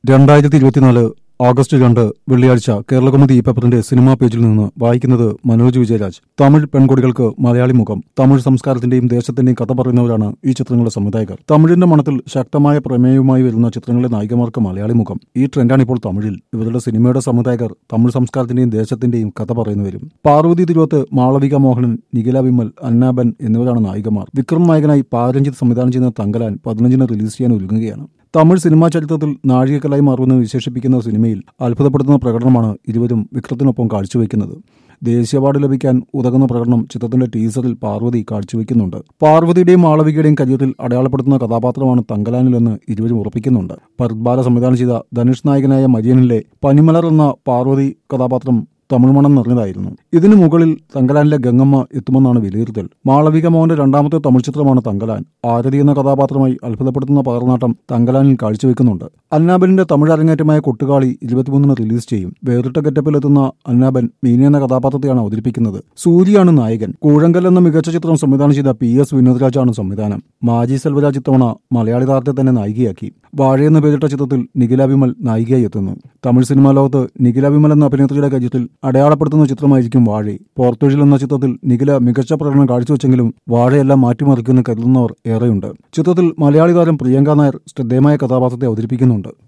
രണ്ടായിരത്തി ഇരുപത്തിനാല് ഓഗസ്റ്റ് രണ്ട് വെള്ളിയാഴ്ച കേരളകൗമുദി ഈ പേപ്പറിന്റെ സിനിമാ പേജിൽ നിന്ന് വായിക്കുന്നത് മനോജ് വിജയരാജ് തമിഴ് പെൺകുടികൾക്ക് മലയാളി മുഖം തമിഴ് സംസ്കാരത്തിന്റെയും ദേശത്തിന്റെയും കഥ പറയുന്നവരാണ് ഈ ചിത്രങ്ങളുടെ സംവിധായകർ തമിഴിന്റെ മണത്തിൽ ശക്തമായ പ്രമേയവുമായി വരുന്ന ചിത്രങ്ങളിലെ നായികമാർക്ക് മലയാളി മുഖം ഈ ട്രെൻഡാണ് ഇപ്പോൾ തമിഴിൽ ഇവരുടെ സിനിമയുടെ സംവിധായകർ തമിഴ് സംസ്കാരത്തിന്റെയും ദേശത്തിന്റെയും കഥ പറയുന്നവരും പാർവതി തിരുവത്ത് മാളവിക മോഹനൻ നിഖില വിമൽ അന്നാബൻ എന്നിവരാണ് നായികമാർ വിക്രം നായകനായി പാരഞ്ജിത്ത് സംവിധാനം ചെയ്യുന്ന തങ്കലാൻ പതിനഞ്ചിന് റിലീസ് ചെയ്യാൻ ഒരുങ്ങുകയാണ് തമിഴ് സിനിമാ ചരിത്രത്തിൽ നാഴികക്കലായി മാറുമെന്ന് വിശേഷിപ്പിക്കുന്ന സിനിമയിൽ അത്ഭുതപ്പെടുത്തുന്ന പ്രകടനമാണ് ഇരുവരും വിക്രത്തിനൊപ്പം കാഴ്ചവെക്കുന്നത് ദേശീയ അവാർഡ് ലഭിക്കാൻ ഉതകുന്ന പ്രകടനം ചിത്രത്തിന്റെ ടീസറിൽ പാർവതി കാഴ്ചവെക്കുന്നുണ്ട് പാർവതിയുടെയും മാളവികയുടെയും കരിയറിൽ അടയാളപ്പെടുത്തുന്ന കഥാപാത്രമാണ് തങ്കലാനിലെന്ന് ഇരുവരും ഉറപ്പിക്കുന്നുണ്ട് ഭരത് സംവിധാനം ചെയ്ത ധനുഷ് നായകനായ മരിയനിലെ പനിമലർ എന്ന പാർവതി കഥാപാത്രം തമിഴ് മണം നിറഞ്ഞതായിരുന്നു ഇതിനു മുകളിൽ തങ്കലാനിലെ ഗംഗമ്മ എത്തുമെന്നാണ് വിലയിരുത്തൽ മാളവിക മോഹന്റെ രണ്ടാമത്തെ തമിഴ് ചിത്രമാണ് തങ്കലാൻ ആരതി എന്ന കഥാപാത്രമായി അത്ഭുതപ്പെടുത്തുന്ന പകർനാട്ടം തങ്കലാനിൽ കാഴ്ചവെക്കുന്നുണ്ട് അന്നാബനിന്റെ തമിഴ് അരങ്ങേറ്റമായ കൊട്ടുകാളി ഇരുപത്തിമൂന്നിന് റിലീസ് ചെയ്യും വേറിട്ട ഗെറ്റപ്പിലെത്തുന്ന അന്നാബൻ മീന എന്ന കഥാപാത്രത്തെയാണ് അവതരിപ്പിക്കുന്നത് സൂര്യയാണ് നായകൻ കൂഴങ്കൽ എന്ന മികച്ച ചിത്രം സംവിധാനം ചെയ്ത പി എസ് വിനോദ്രാജാണ് സംവിധാനം മാജി സെൽവരാജ് ഇത്തവണ മലയാളി താരത്തെ തന്നെ നായികയാക്കി വാഴയെന്ന പേരിട്ട ചിത്രത്തിൽ നിഖില വിമൽ നായികയായി എത്തുന്നു തമിഴ് സിനിമാ ലോകത്ത് നിഖില വിമൽ എന്ന അഭിനേത്രിയുടെ കാര്യത്തിൽ അടയാളപ്പെടുത്തുന്ന ചിത്രമായിരിക്കും വാഴ പോർത്തൊഴിൽ എന്ന ചിത്രത്തിൽ നിഖില മികച്ച പ്രകടനം കാഴ്ചവെച്ചെങ്കിലും വാഴയെല്ലാം മാറ്റിമറിക്കുമെന്ന് കരുതുന്നവർ ഏറെയുണ്ട് ചിത്രത്തിൽ മലയാളി താരം പ്രിയങ്ക നായർ ശ്രദ്ധേയമായ കഥാപാത്രത്തെ അവതരിപ്പിക്കുന്നുണ്ട്